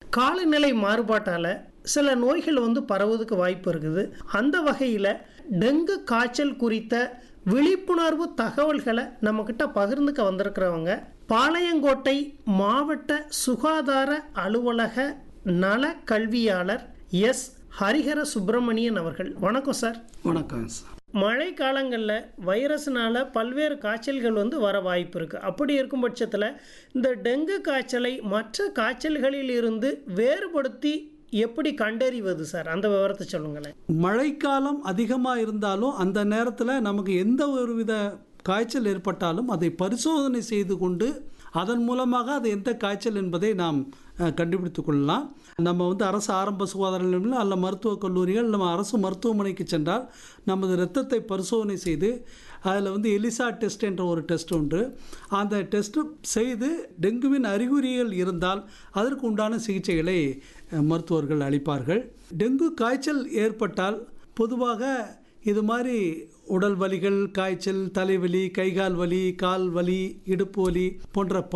காலநிலை மாறுபாட்டால் சில நோய்கள் வந்து பரவுவதுக்கு வாய்ப்பு இருக்குது அந்த வகையில் டெங்கு காய்ச்சல் குறித்த விழிப்புணர்வு தகவல்களை நம்மக்கிட்ட பகிர்ந்துக்க வந்திருக்கிறவங்க பாளையங்கோட்டை மாவட்ட சுகாதார அலுவலக நல கல்வியாளர் எஸ் ஹரிஹர சுப்பிரமணியன் அவர்கள் வணக்கம் சார் வணக்கம் சார் மழை காலங்களில் வைரஸ்னால பல்வேறு காய்ச்சல்கள் வந்து வர வாய்ப்பு இருக்குது அப்படி இருக்கும் பட்சத்தில் இந்த டெங்கு காய்ச்சலை மற்ற காய்ச்சல்களில் இருந்து வேறுபடுத்தி எப்படி கண்டறிவது சார் அந்த விவரத்தை சொல்லுங்களேன் மழைக்காலம் அதிகமாக இருந்தாலும் அந்த நேரத்தில் நமக்கு எந்த ஒரு வித காய்ச்சல் ஏற்பட்டாலும் அதை பரிசோதனை செய்து கொண்டு அதன் மூலமாக அது எந்த காய்ச்சல் என்பதை நாம் அஹ், கண்டுபிடித்துக் கொள்ளலாம் நம்ம வந்து அரசு ஆரம்ப சுகாதார நிலையங்கள் அல்ல மருத்துவக் கல்லூரிகள் நம்ம அரசு மருத்துவமனைக்கு சென்றால் நமது இரத்தத்தை பரிசோதனை செய்து அதில் வந்து எலிசா டெஸ்ட் என்ற ஒரு டெஸ்ட் உண்டு அந்த டெஸ்ட் செய்து டெங்குவின் அறிகுறிகள் இருந்தால் அதற்கு உண்டான சிகிச்சைகளை அஹ், மருத்துவர்கள் அளிப்பார்கள் டெங்கு காய்ச்சல் ஏற்பட்டால் பொதுவாக இது மாதிரி உடல் வலிகள் காய்ச்சல் தலைவலி கைகால் வலி கால் வலி இடுப்பு வலி போன்ற